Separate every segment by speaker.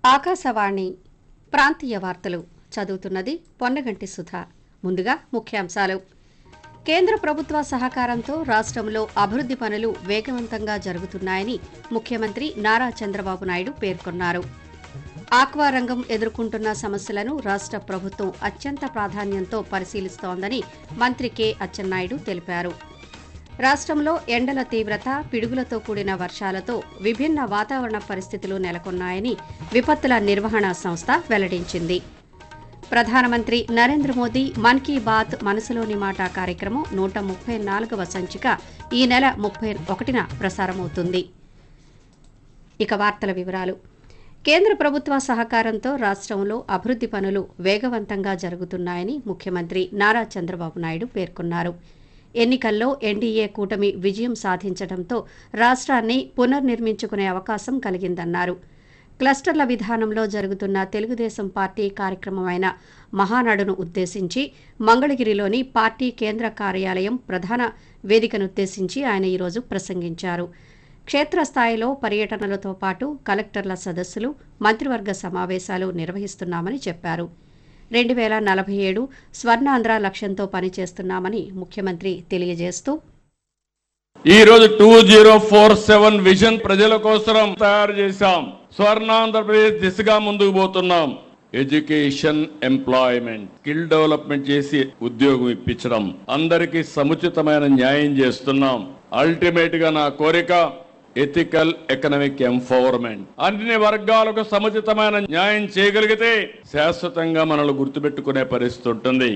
Speaker 1: ఆకాశవాణి ప్రాంతీయ వార్తలు చదువుతున్నది పొన్నగంటి సుధ ముందుగా ముఖ్యాంశాలు కేంద్ర ప్రభుత్వ సహకారంతో రాష్ట్రంలో అభివృద్ది పనులు వేగవంతంగా జరుగుతున్నాయని ముఖ్యమంత్రి నారా చంద్రబాబు నాయుడు పేర్కొన్నారు ఆక్వా రంగం ఎదుర్కొంటున్న సమస్యలను రాష్ట్ర ప్రభుత్వం అత్యంత ప్రాధాన్యంతో పరిశీలిస్తోందని మంత్రి కె అచ్చెన్నాయుడు తెలిపారు రాష్ట్రంలో ఎండల తీవ్రత పిడుగులతో కూడిన వర్షాలతో విభిన్న వాతావరణ పరిస్థితులు నెలకొన్నాయని విపత్తుల నిర్వహణ సంస్థ వెల్లడించింది ప్రధానమంత్రి నరేంద్ర మోదీ మన్ కీ బాత్ మనసులోని మాట కార్యక్రమం నూట ముప్పై నాలుగవ సంచిక ఈ నెల ముప్పై ఒకటిన ప్రసారమవుతుంది ఇక వార్తల వివరాలు కేంద్ర ప్రభుత్వ సహకారంతో రాష్ట్రంలో అభివృద్ది పనులు వేగవంతంగా జరుగుతున్నాయని ముఖ్యమంత్రి నారా చంద్రబాబు నాయుడు పేర్కొన్నారు ఎన్నికల్లో ఎన్డీఏ కూటమి విజయం సాధించడంతో రాష్ట్రాన్ని పునర్నిర్మించుకునే అవకాశం కలిగిందన్నారు క్లస్టర్ల విధానంలో జరుగుతున్న తెలుగుదేశం పార్టీ కార్యక్రమమైన మహానాడును ఉద్దేశించి మంగళగిరిలోని పార్టీ కేంద్ర కార్యాలయం ప్రధాన వేదికనుద్దేశించి ఆయన ఈరోజు ప్రసంగించారు క్షేత్రస్థాయిలో పర్యటనలతో పాటు కలెక్టర్ల సదస్సులు మంత్రివర్గ సమావేశాలు నిర్వహిస్తున్నామని చెప్పారు రెండు వేల నలభై ఏడు స్వర్ణాంధ్ర లక్ష్యంతో పనిచేస్తున్నామని ముఖ్యమంత్రి తెలియజేస్తూ
Speaker 2: ఈ రోజు two zero four seven vision ప్రజల కోసం తయారు చేశాం స్వర్ణాంధ్రప్రదేశ్ దిశగా ముందుకు పోతున్నాం ఎడ్యుకేషన్ ఎంప్లాయ్మెంట్ స్కిల్ డెవలప్మెంట్ చేసి ఉద్యోగం ఇప్పించడం అందరికీ సముచితమైన న్యాయం చేస్తున్నాం అల్టిమేట్ గా నా కోరిక ఎథికల్ ఎకనామిక్ ఎంపవర్మెంట్ అన్ని వర్గాలకు సముచితమైన న్యాయం చేయగలిగితే శాశ్వతంగా మనల్ని గుర్తుపెట్టుకునే పరిస్థితి ఉంటుంది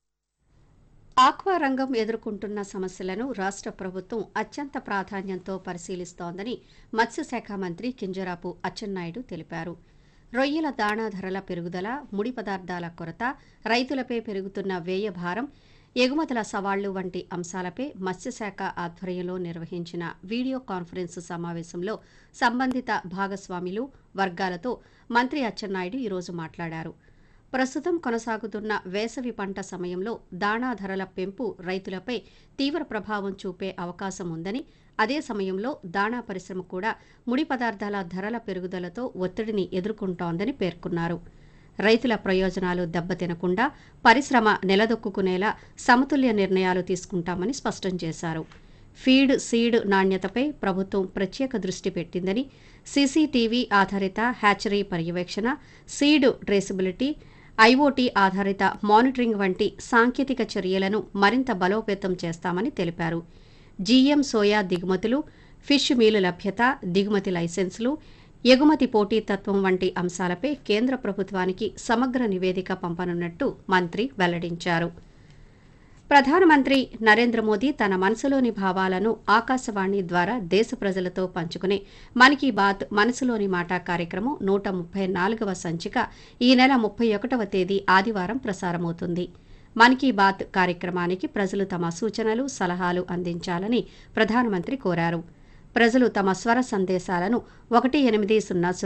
Speaker 1: ఆక్వా రంగం ఎదుర్కొంటున్న సమస్యలను రాష్ట్ర ప్రభుత్వం అత్యంత ప్రాధాన్యంతో పరిశీలిస్తోందని మత్స్యశాఖ మంత్రి కింజరాపు అచ్చెన్నాయుడు తెలిపారు రొయ్యల దాణా ధరల పెరుగుదల ముడి పదార్థాల కొరత రైతులపై పెరుగుతున్న వ్యయ భారం ఎగుమతుల సవాళ్లు వంటి అంశాలపై మత్స్యశాఖ ఆధ్వర్యంలో నిర్వహించిన వీడియో కాన్ఫరెన్స్ సమావేశంలో సంబంధిత భాగస్వాములు వర్గాలతో మంత్రి అచ్చెన్నాయుడు ఈరోజు మాట్లాడారు ప్రస్తుతం కొనసాగుతున్న వేసవి పంట సమయంలో దాణా ధరల పెంపు రైతులపై తీవ్ర ప్రభావం చూపే అవకాశం ఉందని అదే సమయంలో దాణా పరిశ్రమ కూడా ముడి పదార్థాల ధరల పెరుగుదలతో ఒత్తిడిని ఎదుర్కొంటోందని పేర్కొన్నారు రైతుల ప్రయోజనాలు దెబ్బతినకుండా పరిశ్రమ నిలదొక్కునేలా సమతుల్య నిర్ణయాలు తీసుకుంటామని స్పష్టం చేశారు ఫీడ్ సీడ్ నాణ్యతపై ప్రభుత్వం ప్రత్యేక దృష్టి పెట్టిందని సీసీటీవీ ఆధారిత హ్యాచరీ పర్యవేక్షణ సీడ్ ట్రేసబిలిటీ ఐఓటీ ఆధారిత మానిటరింగ్ వంటి సాంకేతిక చర్యలను మరింత బలోపేతం చేస్తామని తెలిపారు జీఎం సోయా దిగుమతులు ఫిష్ మీలు లభ్యత దిగుమతి లైసెన్సులు ఎగుమతి పోటీతత్వం వంటి అంశాలపై కేంద్ర ప్రభుత్వానికి సమగ్ర నివేదిక పంపనున్నట్టు మంత్రి వెల్లడించారు ప్రధానమంత్రి నరేంద్ర మోదీ తన మనసులోని భావాలను ఆకాశవాణి ద్వారా దేశ ప్రజలతో పంచుకునే మన్ కీ బాత్ మనసులోని మాట కార్యక్రమం నూట ముప్పై నాలుగవ సంచిక ఈ నెల ముప్పై ఒకటవ తేదీ ఆదివారం ప్రసారమవుతుంది మన్ కీ బాత్ కార్యక్రమానికి ప్రజలు తమ సూచనలు సలహాలు అందించాలని ప్రధానమంత్రి కోరారు ప్రజలు తమ స్వర సందేశాలను ఒకటి ఎనిమిది సున్నా